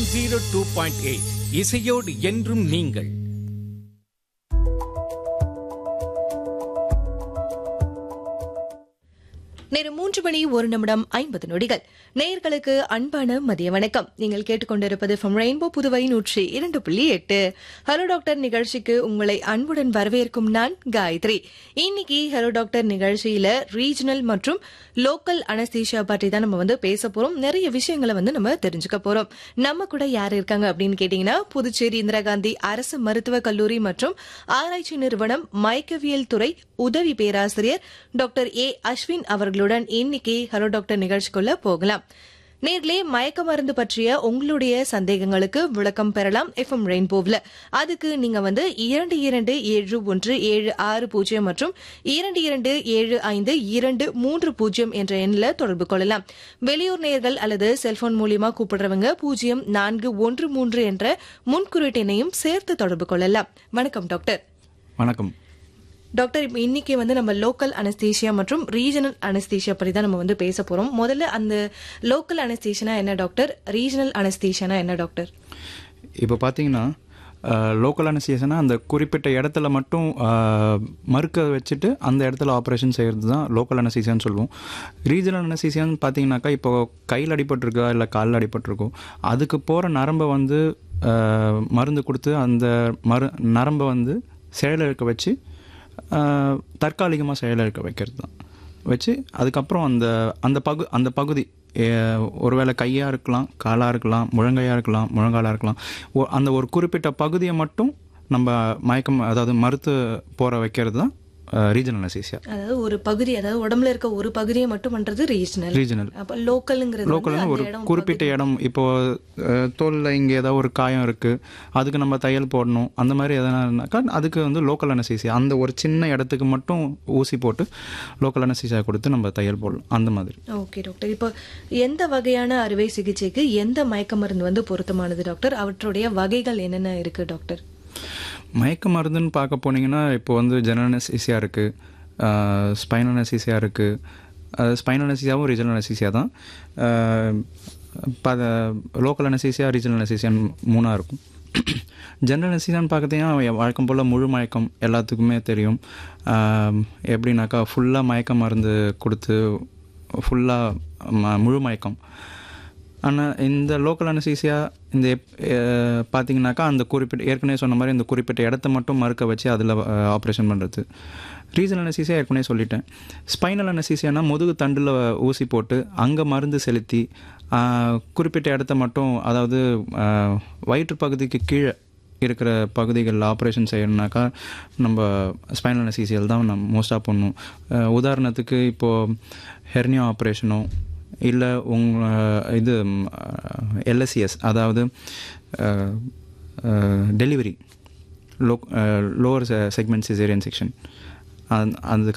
zero two point eight இசையோடு என்றும் நீங்கள் நேரம் மூன்று மணி ஒரு நிமிடம் ஐம்பது நொடிகள் நேயர்களுக்கு அன்பான மதிய வணக்கம் நீங்கள் கேட்டுக்கொண்டிருப்பது ஃப்ரம் ரெயின்போ புதுவை நூற்றி இரண்டு புள்ளி எட்டு ஹலோ டாக்டர் நிகழ்ச்சிக்கு உங்களை அன்புடன் வரவேற்கும் நான் காயத்ரி இன்னைக்கு ஹலோ டாக்டர் நிகழ்ச்சியில ரீஜனல் மற்றும் லோக்கல் அனஸ்தீஷியா பற்றி தான் நம்ம வந்து பேச போறோம் நிறைய விஷயங்களை வந்து நம்ம தெரிஞ்சுக்க போறோம் நம்ம கூட யார் இருக்காங்க அப்படின்னு கேட்டீங்கன்னா புதுச்சேரி இந்திரா காந்தி அரசு மருத்துவக் கல்லூரி மற்றும் ஆராய்ச்சி நிறுவனம் மயக்கவியல் துறை உதவி பேராசிரியர் டாக்டர் ஏ அஸ்வின் அவர்களுடன் இன்னைக்கு ஹலோ டாக்டர் நிகழ்ச்சிக்குள்ள போகலாம் நேர்களே மயக்க மருந்து பற்றிய உங்களுடைய சந்தேகங்களுக்கு விளக்கம் பெறலாம் எஃப்எம் ரெயின்போவில் அதுக்கு நீங்க வந்து இரண்டு இரண்டு ஏழு ஒன்று ஏழு ஆறு பூஜ்ஜியம் மற்றும் இரண்டு இரண்டு ஏழு ஐந்து இரண்டு மூன்று பூஜ்ஜியம் என்ற எண்ணில் தொடர்பு கொள்ளலாம் வெளியூர் நேர்கள் அல்லது செல்போன் மூலியமா கூப்பிடுறவங்க பூஜ்ஜியம் நான்கு ஒன்று மூன்று என்ற முன்குறியீட்டினையும் சேர்த்து தொடர்பு கொள்ளலாம் வணக்கம் டாக்டர் வணக்கம் டாக்டர் இப்போ இன்னைக்கு வந்து நம்ம லோக்கல் அனஸ்தீஷியா மற்றும் ரீஜனல் அனஸ்தீஷியா பற்றி தான் நம்ம வந்து பேச போறோம் முதல்ல அந்த லோக்கல் அனஸ்தீஷியனா என்ன டாக்டர் ரீஜனல் அனஸ்தீஷியனா என்ன டாக்டர் இப்போ பார்த்தீங்கன்னா லோக்கல் அனஸ்தீசியனா அந்த குறிப்பிட்ட இடத்துல மட்டும் அஹ், மறுக்க வச்சுட்டு அந்த இடத்துல ஆப்ரேஷன் செய்கிறது தான் லோக்கல் அனஸ்தீசியான்னு சொல்லுவோம் ரீஜனல் அனஸ்தீசியான்னு பார்த்தீங்கன்னாக்கா இப்போ கையில் அடிபட்டிருக்கா இல்லை காலில் அடிபட்டிருக்கோ அதுக்கு போகிற நரம்பை வந்து அஹ், மருந்து கொடுத்து அந்த மரு நரம்பை வந்து செயலிழக்க வச்சு தற்காலிகமாக செயலிழக்க வைக்கிறது தான் வச்சு அதுக்கப்புறம் அந்த அந்த பகு அந்த பகுதி அஹ், ஒருவேளை கையாக இருக்கலாம் காலாக இருக்கலாம் முழங்கையாக இருக்கலாம் முழங்காலாக இருக்கலாம் ஒ- அந்த ஒரு குறிப்பிட்ட பகுதியை மட்டும் நம்ம மயக்கம் அதாவது மறுத்து போற வைக்கிறது தான் ரீஜனல் அனசீசியா அதாவது ஒரு பகுதி அதாவது உடம்புல இருக்க ஒரு பகுதியை மட்டும் பண்றது ரீஜனல் ரீஜனல் அப்ப லோக்கல்ங்கிறது வந்து லோக்கல்னு அந்த ஒரு இடம் குறிப்பிட்ட இடம் இப்போ அஹ், தோல்ல இங்கே ஏதாவது ஒரு காயம் இருக்கு அதுக்கு நம்ம தையல் போடணும் அந்த மாதிரி எதனாக்கா அதுக்கு வந்து லோக்கல் அனசீசியா அந்த ஒரு சின்ன இடத்துக்கு மட்டும் ஊசி போட்டு லோக்கல் அனசீசியா கொடுத்து நம்ம தையல் போடலாம் அந்த மாதிரி ஓகே டாக்டர் இப்போ எந்த வகையான அறுவை சிகிச்சைக்கு எந்த மயக்க மருந்து வந்து பொருத்தமானது டாக்டர் அவற்றுடைய வகைகள் என்னென்ன இருக்கு டாக்டர் மயக்க மருந்துன்னு பார்க்க போனீங்கன்னா இப்போ வந்து ஜெனரல் அனசீசியா இருக்குது ஸ்பைனல் அனசீசியா இருக்குது ஸ்பைனல் அனசீசியாவும் ரீஜனல் அனசீசியா தான் லோக்கல் அனசீசியா ரீஜனல் அனசீசியான்னு மூணாக இருக்கும் ஜெனரல் அனசீசியான்னு பார்த்தீங்கன்னா வழக்கம் போல் முழு மயக்கம் எல்லாத்துக்குமே தெரியும் ஆஹ் எப்படின்னாக்கா ஃபுல்லாக மயக்க மருந்து கொடுத்து ஃபுல்லாக முழு மயக்கம் ஆனால் இந்த லோக்கல் அனசீசியா இந்த எப்- அஹ் பார்த்தீங்கன்னாக்கா அந்த குறிப்பிட்ட ஏற்கனவே சொன்ன மாதிரி இந்த குறிப்பிட்ட இடத்த மட்டும் மறுக்க வச்சு அதில் ஆப்ரேஷன் பண்ணுறது ரீஜனல் அனசீசியா ஏற்கனவே சொல்லிட்டேன் ஸ்பைனல் அனசீசியானா முதுகு தண்டில் ஊசி போட்டு அங்கே மருந்து செலுத்தி ஆஹ், குறிப்பிட்ட இடத்த மட்டும் அதாவது ஆஹ், வயிற்று பகுதிக்கு கீழே இருக்கிற பகுதிகளில் ஆப்ரேஷன் செய்யணும்னாக்கா நம்ம ஸ்பைனல் அனசீசியல் தான் நம்ம மோஸ்ட்டாக பண்ணும் அஹ் உதாரணத்துக்கு இப்போது ஹெர்னியா ஆப்ரேஷனோ இல்லை உங்க இது எல்எஸ்சிஎஸ் அதாவது delivery low lower segment caesarean section அந்த